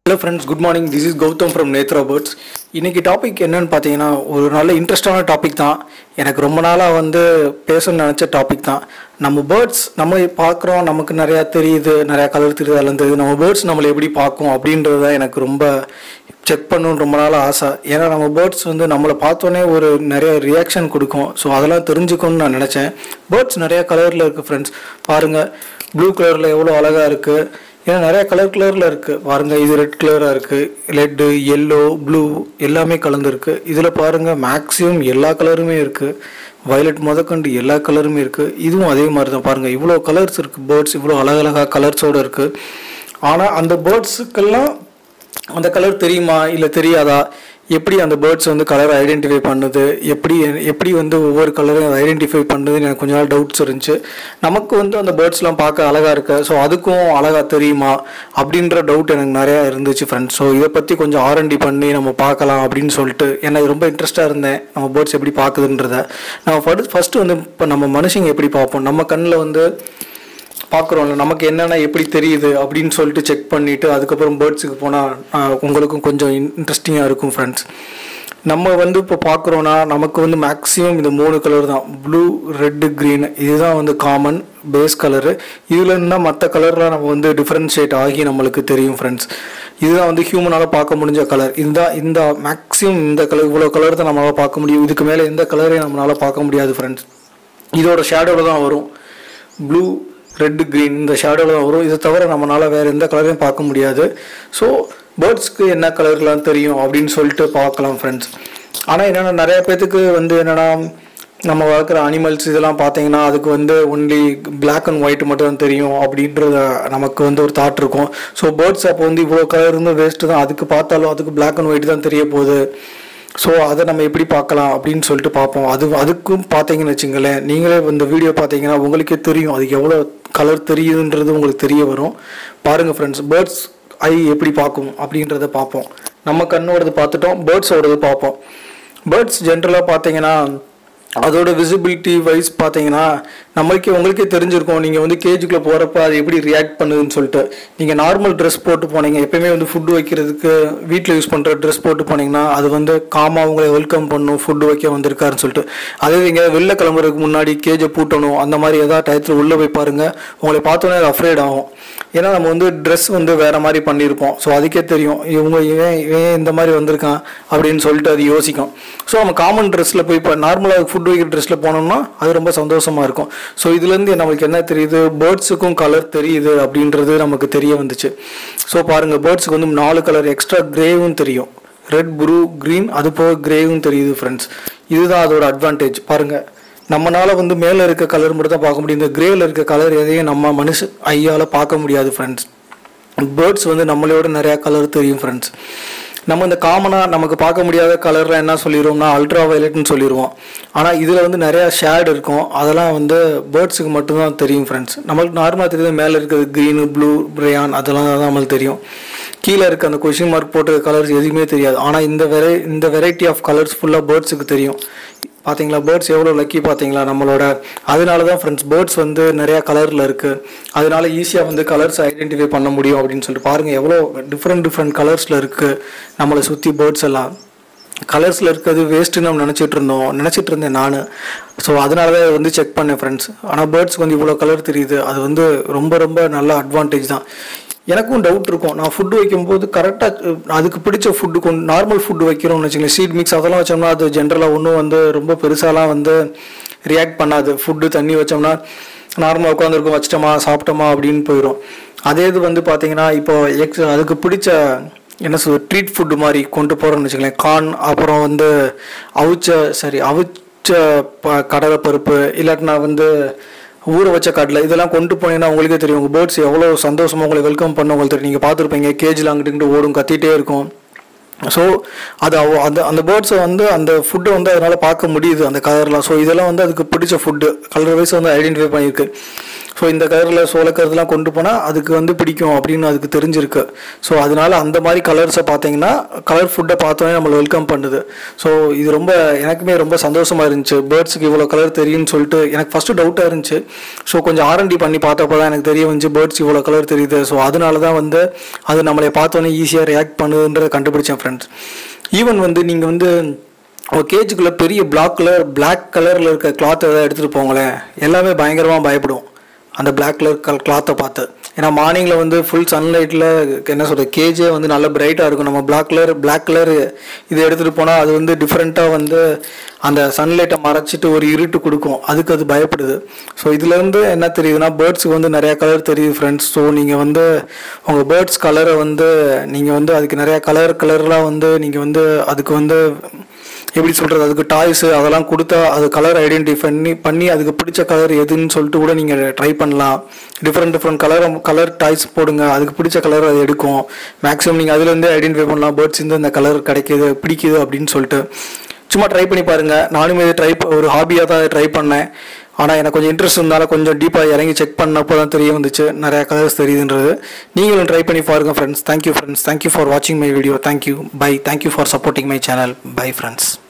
hello friends good morning this is Gautham from Nethra birds இன்றைக்கி topic என்னன்னு பார்த்தீங்கன்னா ஒரு நல்ல இன்ட்ரெஸ்டான டாபிக் தான் எனக்கு ரொம்ப நாளாக வந்து பேசணும்னு நினச்ச டாபிக் தான் நம்ம பேர்ட்ஸ் நம்ம பார்க்குறோம் நமக்கு நிறையா தெரியுது நிறையா கலர் தெரியுது அதெல்லாம் தெரியுது நம்ம பேர்ட்ஸ் நம்மளை எப்படி பார்க்கும் அப்படின்றது தான் எனக்கு ரொம்ப செக் பண்ணணும்னு ரொம்ப நாள் ஆசை ஏன்னா நம்ம பேர்ட்ஸ் வந்து நம்மளை பார்த்தோன்னே ஒரு நிறைய ரியாக்ஷன் கொடுக்கும் ஸோ அதெல்லாம் தெரிஞ்சுக்கணும்னு நான் நினச்சேன் பேர்ட்ஸ் நிறையா கலரில் இருக்குது ஃப்ரெண்ட்ஸ் பாருங்கள் ப்ளூ கலரில் எவ்வளோ அழகாக இருக்குது ஏன்னா நிறைய கலர் கலரில் இருக்குது பாருங்கள் இது ரெட் கலராக இருக்குது ரெட்டு எல்லோ ப்ளூ எல்லாமே கலந்துருக்கு இதில் பாருங்கள் மேக்ஸிமம் எல்லா கலருமே இருக்குது வயலட் முதற்கண்டு எல்லா கலருமே இருக்குது இதுவும் அதே மாதிரி தான் பாருங்கள் இவ்வளோ கலர்ஸ் இருக்குது பேர்ட்ஸ் இவ்வளோ அழகழகாக கலர்ஸோடு இருக்குது ஆனால் அந்த பேர்ட்ஸுக்கெல்லாம் அந்த கலர் தெரியுமா இல்லை தெரியாதா எப்படி அந்த பேர்ட்ஸ் வந்து கலரை ஐடென்டிஃபை பண்ணுது எப்படி எப்படி வந்து ஒவ்வொரு கலரையும் ஐடென்டிஃபை பண்ணுதுன்னு எனக்கு கொஞ்ச நாள் டவுட்ஸ் இருந்துச்சு நமக்கு வந்து அந்த பேர்ட்ஸ்லாம் பார்க்க அழகாக இருக்கு ஸோ அதுக்கும் அழகாக தெரியுமா அப்படின்ற டவுட் எனக்கு நிறையா இருந்துச்சு ஃப்ரெண்ட்ஸ் ஸோ இதை பற்றி கொஞ்சம் ஆர்என்டி பண்ணி நம்ம பார்க்கலாம் அப்படின்னு சொல்லிட்டு எனக்கு ரொம்ப இன்ட்ரெஸ்ட்டாக இருந்தேன் நம்ம பேர்ட்ஸ் எப்படி பார்க்குதுன்றத நம்ம ஃபஸ்ட்டு வந்து இப்போ நம்ம மனுஷங்க எப்படி பார்ப்போம் நம்ம கண்ணில் வந்து பார்க்குறோம்ல நமக்கு என்னென்ன எப்படி தெரியுது அப்படின்னு சொல்லிட்டு செக் பண்ணிவிட்டு அதுக்கப்புறம் பேர்ட்ஸுக்கு போனால் உங்களுக்கும் கொஞ்சம் இன்ட்ரெஸ்டிங்காக இருக்கும் ஃப்ரெண்ட்ஸ் நம்ம வந்து இப்போ பார்க்குறோன்னா நமக்கு வந்து மேக்ஸிமம் இந்த மூணு கலர் தான் ப்ளூ ரெட்டு க்ரீன் இதுதான் வந்து காமன் பேஸ் கலரு இதில் இருந்தால் மற்ற கலர்லாம் நம்ம வந்து டிஃப்ரென்ஷியேட் ஆகி நம்மளுக்கு தெரியும் ஃப்ரெண்ட்ஸ் இதுதான் வந்து ஹியூமனால் பார்க்க முடிஞ்ச கலர் இதுதான் இந்த மேக்ஸிமம் இந்த கலர் இவ்வளோ கலர் தான் நம்மளால் பார்க்க முடியும் இதுக்கு மேலே எந்த கலரையும் நம்மளால் பார்க்க முடியாது ஃப்ரெண்ட்ஸ் இதோட ஷேடோவில் தான் வரும் ப்ளூ ரெட்டு க்ரீன் இந்த ஷேடோவில் தான் வரும் இதை தவிர நம்மளால் வேறு எந்த கலரையும் பார்க்க முடியாது ஸோ பேர்ட்ஸ்க்கு என்ன கலர்லாம் தெரியும் அப்படின்னு சொல்லிட்டு பார்க்கலாம் ஃப்ரெண்ட்ஸ் ஆனால் என்னென்னா நிறைய பேர்த்துக்கு வந்து என்னென்னா நம்ம வளர்க்குற அனிமல்ஸ் இதெல்லாம் பார்த்தீங்கன்னா அதுக்கு வந்து ஒன்லி பிளாக் அண்ட் ஒயிட் மட்டும் தான் தெரியும் அப்படின்றத நமக்கு வந்து ஒரு தாட் இருக்கும் ஸோ பேர்ட்ஸ் அப்போ வந்து இவ்வளோ கலர் இருந்து வேஸ்ட்டு தான் அதுக்கு பார்த்தாலும் அதுக்கு பிளாக் அண்ட் ஒயிட் தான் தெரிய போகுது ஸோ அதை நம்ம எப்படி பார்க்கலாம் அப்படின்னு சொல்லிட்டு பார்ப்போம் அது அதுக்கும் பார்த்தீங்கன்னு வச்சுங்களேன் நீங்களே இந்த வீடியோ பார்த்தீங்கன்னா உங்களுக்கே தெரியும் அதுக்கு எவ்வளோ கலர் தெரியுதுன்றது உங்களுக்கு தெரிய வரும் பாருங்கள் ஃப்ரெண்ட்ஸ் பேர்ட்ஸ் ஐ எப்படி பார்க்கும் அப்படின்றத பார்ப்போம் நம்ம கண்ணோடது பார்த்துட்டோம் பேர்ட்ஸோடது பார்ப்போம் பேர்ட்ஸ் ஜென்ரலாக பார்த்தீங்கன்னா அதோட விசிபிலிட்டி வைஸ் பார்த்தீங்கன்னா நம்மளுக்கே உங்களுக்கே தெரிஞ்சிருக்கும் நீங்கள் வந்து கேஜுக்குள்ளே போகிறப்ப அது எப்படி ரியாக்ட் பண்ணுதுன்னு சொல்லிட்டு நீங்கள் நார்மல் ட்ரெஸ் போட்டு போனீங்க எப்பயுமே வந்து ஃபுட்டு வைக்கிறதுக்கு வீட்டில் யூஸ் பண்ணுற ட்ரெஸ் போட்டு போனீங்கன்னா அது வந்து காமாக உங்களை வெல்கம் பண்ணும் ஃபுட்டு வைக்க வந்திருக்காருன்னு சொல்லிட்டு அதே நீங்கள் வெளில கிளம்புறதுக்கு முன்னாடி கேஜை பூட்டணும் அந்த மாதிரி ஏதாவது டயத்தில் உள்ளே போய் பாருங்கள் உங்களை பார்த்தோன்னே அது அஃப்ரேட் ஆகும் ஏன்னா நம்ம வந்து ட்ரெஸ் வந்து வேறு மாதிரி பண்ணியிருப்போம் ஸோ அதுக்கே தெரியும் இவங்க இவன் இவன் இந்த மாதிரி வந்திருக்கான் அப்படின்னு சொல்லிட்டு அது யோசிக்கும் ஸோ நம்ம காமன் ட்ரெஸ்ஸில் போய் இப்போ நார்மலாக ஃபுட் வைக்கிற ட்ரெஸ்ஸில் போனோம்னா அது ரொம்ப சந்தோஷமாக இருக்கும் ஸோ இதுலேருந்து நம்மளுக்கு என்ன தெரியுது பேர்ட்ஸுக்கும் கலர் தெரியுது அப்படின்றது நமக்கு தெரிய வந்துச்சு ஸோ பாருங்கள் பேர்ட்ஸுக்கு வந்து நாலு கலர் எக்ஸ்ட்ரா கிரேவும் தெரியும் ரெட் ப்ளூ க்ரீன் அது போக கிரேவும் தெரியுது ஃப்ரெண்ட்ஸ் இதுதான் அதோட அட்வான்டேஜ் பாருங்கள் நம்மளால வந்து மேலே இருக்க கலர் மட்டும் தான் பார்க்க முடியும் இந்த கிரேவில் இருக்க கலர் எதையும் நம்ம மனுஷ ஐயால் பார்க்க முடியாது ஃப்ரெண்ட்ஸ் பேர்ட்ஸ் வந்து நம்மளோட நிறையா கலர் தெரியும் ஃப்ரெண்ட்ஸ் நம்ம இந்த காமனாக நமக்கு பார்க்க முடியாத கலரில் என்ன சொல்லிடுவோம்னா அல்ட்ரா வயலட்னு சொல்லிடுவோம் ஆனால் இதில் வந்து நிறையா ஷேட் இருக்கும் அதெல்லாம் வந்து பேர்ட்ஸுக்கு மட்டும்தான் தெரியும் ஃப்ரெண்ட்ஸ் நம்மளுக்கு நார்மலாக தெரியுது மேலே இருக்கிறது க்ரீனு ப்ளூ பிரயான் அதெல்லாம் தான் நம்மளுக்கு தெரியும் கீழே இருக்க அந்த கொஷின் மார்க் போட்ட கலர்ஸ் எதுவுமே தெரியாது ஆனால் இந்த வெரை இந்த வெரைட்டி ஆஃப் கலர்ஸ் ஃபுல்லாக பேர்ட்ஸுக்கு தெரியும் பார்த்தீங்களா பேர்ட்ஸ் எவ்வளோ லக்கி பார்த்தீங்களா நம்மளோட அதனால தான் ஃப்ரெண்ட்ஸ் பேர்ட்ஸ் வந்து நிறையா கலரில் இருக்குது அதனால ஈஸியாக வந்து கலர்ஸ் ஐடென்டிஃபை பண்ண முடியும் அப்படின்னு சொல்லிட்டு பாருங்கள் எவ்வளோ டிஃப்ரெண்ட் டிஃப்ரெண்ட் கலர்ஸில் இருக்குது நம்மளை சுற்றி பேர்ட்ஸ் எல்லாம் கலர்ஸில் இருக்கிறது வேஸ்ட்டுன்னு நம்ம நினச்சிட்டு இருந்தோம் நினச்சிட்டு இருந்தேன் நான் ஸோ அதனால தான் வந்து செக் பண்ணேன் ஃப்ரெண்ட்ஸ் ஆனால் பேர்ட்ஸ்க்கு வந்து இவ்வளோ கலர் தெரியுது அது வந்து ரொம்ப ரொம்ப நல்ல அட்வான்டேஜ் தான் எனக்கும் டவுட் இருக்கும் நான் ஃபுட்டு வைக்கும்போது கரெக்டாக அதுக்கு பிடிச்ச ஃபுட்டு கொண்டு நார்மல் ஃபுட்டு வைக்கிறோம்னு வச்சுங்களேன் சீட் மிக்ஸ் அதெல்லாம் வச்சோம்னா அது ஜென்ரலாக ஒன்றும் வந்து ரொம்ப பெருசாலாம் வந்து ரியாக்ட் பண்ணாது ஃபுட்டு தண்ணி வச்சோம்னா நார்மலாக உட்காந்துருக்கும் வச்சிட்டோமா சாப்பிட்டோமா அப்படின்னு போயிடும் அதே இது வந்து பார்த்தீங்கன்னா இப்போ எக்ஸ் அதுக்கு பிடிச்ச என்ன சொல் ட்ரீட் ஃபுட்டு மாதிரி கொண்டு போகிறோம்னு வச்சுக்கலேன் கார்ன் அப்புறம் வந்து அவிச்ச சரி அவிச்ச ப கடலை பருப்பு இல்லாட்டினா வந்து ஊற வச்ச கடலை இதெல்லாம் கொண்டு போனீங்கன்னா உங்களுக்கே தெரியும் உங்கள் பேர்ட்ஸ் எவ்வளோ சந்தோஷமாக உங்களை வெல்கம் பண்ண உங்களுக்கு தெரியும் நீங்கள் பார்த்துருப்பீங்க கேஜில் அங்கிட்டு ஓடும் கத்திட்டே இருக்கும் ஸோ அது அவ அந்த அந்த பேர்ட்ஸை வந்து அந்த ஃபுட்டை வந்து அதனால் பார்க்க முடியுது அந்த கலர்லாம் ஸோ இதெல்லாம் வந்து அதுக்கு பிடிச்ச ஃபுட்டு கலர் வைஸ் வந்து ஐடென்டிஃபை பண்ணியிருக்கு ஸோ இந்த கலரில் சோளக்கருதுலாம் கொண்டு போனால் அதுக்கு வந்து பிடிக்கும் அப்படின்னு அதுக்கு தெரிஞ்சிருக்கு ஸோ அதனால அந்த மாதிரி கலர்ஸை பார்த்தீங்கன்னா கலர் ஃபுட்டை பார்த்தோன்னே நம்மளை வெல்கம் பண்ணுது ஸோ இது ரொம்ப எனக்குமே ரொம்ப சந்தோஷமாக இருந்துச்சு பேர்ட்ஸுக்கு இவ்வளோ கலர் தெரியும்னு சொல்லிட்டு எனக்கு ஃபஸ்ட்டு டவுட்டாக இருந்துச்சு ஸோ கொஞ்சம் ஆர்என்டி பண்ணி பார்த்தப்போ தான் எனக்கு தெரிய வந்துச்சு பேர்ட்ஸ் இவ்வளோ கலர் தெரியுது ஸோ அதனால தான் வந்து அது நம்மளை பார்த்தோன்னே ஈஸியாக ரியாக்ட் பண்ணுதுன்றதை கண்டுபிடிச்சேன் ஃப்ரெண்ட்ஸ் ஈவன் வந்து நீங்கள் வந்து ஒரு கேஜுக்குள்ளே பெரிய பிளாக் கலர் பிளாக் கலரில் இருக்க கிளாத் எதாவது எடுத்துகிட்டு போங்களேன் எல்லாமே பயங்கரமாக பயப்படும் அந்த பிளாக் கலர் கல் கிளாத்தை பார்த்து ஏன்னா மார்னிங்கில் வந்து ஃபுல் சன்லைட்டில் என்ன சொல்கிறது கேஜே வந்து நல்ல பிரைட்டாக இருக்கும் நம்ம பிளாக் கலர் பிளாக் கலர் இது எடுத்துகிட்டு போனால் அது வந்து டிஃப்ரெண்ட்டாக வந்து அந்த சன்லைட்டை மறைச்சிட்டு ஒரு இருட்டு கொடுக்கும் அதுக்கு அது பயப்படுது ஸோ இதுலேருந்து என்ன தெரியுதுன்னா பேர்ட்ஸுக்கு வந்து நிறையா கலர் தெரியுது ஃப்ரெண்ட்ஸ் ஸோ நீங்கள் வந்து உங்கள் பேர்ட்ஸ் கலரை வந்து நீங்கள் வந்து அதுக்கு நிறையா கலர் கலர்லாம் வந்து நீங்கள் வந்து அதுக்கு வந்து எப்படி சொல்கிறது அதுக்கு டாய்ஸு அதெல்லாம் கொடுத்தா அது கலர் ஐடென்டிஃபை பண்ணி பண்ணி அதுக்கு பிடிச்ச கலர் எதுன்னு சொல்லிட்டு கூட நீங்கள் ட்ரை பண்ணலாம் different different colour colour toys போடுங்க அதுக்கு பிடிச்ச கலர் அது எடுக்கும் மேக்ஸிமம் நீங்கள் அதுலேருந்தே ஐடென்டிஃபை பண்ணலாம் பேர்ட்ஸ் இந்த இந்த கலர் கிடைக்கிது பிடிக்குது அப்படின்னு சொல்லிட்டு சும்மா ட்ரை பண்ணி பாருங்கள் நானுமே இது ட்ரை ஒரு ஹாபியாக தான் ட்ரை பண்ணேன் ஆனால் எனக்கு கொஞ்சம் இன்ட்ரெஸ்ட் இருந்தாலும் கொஞ்சம் டீப்பாக இறங்கி செக் பண்ணப்போ தான் தெரிய வந்துச்சு நிறையா கலர்ஸ் தெரியுதுன்றது நீங்களும் ட்ரை பண்ணி பாருங்கள் friends thank you friends thank you for வாட்சிங் my video thank you bye thank you for supporting my channel bye friends